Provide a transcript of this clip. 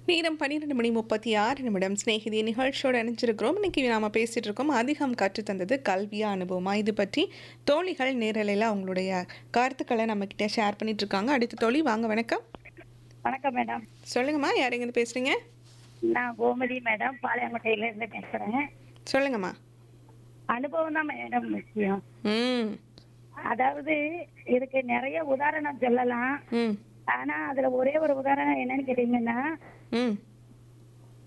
நேரம் பன்னிரெண்டு மணி முப்பத்தி ஆறு நிமிடம் சிநேகிதி நிகழ்ச்சியோடு இணைஞ்சிருக்கிறோம் இன்னைக்கு நாம பேசிட்டு இருக்கோம் அதிகம் கற்றுத்தந்தது கல்வியா அனுபவமா இது பற்றி தோழிகள் நேரலையில் அவங்களுடைய கருத்துக்களை நம்ம கிட்ட ஷேர் பண்ணிட்டு இருக்காங்க அடுத்த தோழி வாங்க வணக்கம் வணக்கம் மேடம் சொல்லுங்கம்மா யார் எங்கேருந்து பேசுறீங்க நான் கோமதி மேடம் பாளையங்கோட்டையில இருந்து பேசுறேன் சொல்லுங்கம்மா அனுபவம் தான் மேடம் முக்கியம் ம் அதாவது இதுக்கு நிறைய உதாரணம் சொல்லலாம் ம் ஆனா அதுல ஒரே ஒரு உதாரணம் என்னன்னு கேட்டீங்கன்னா ம்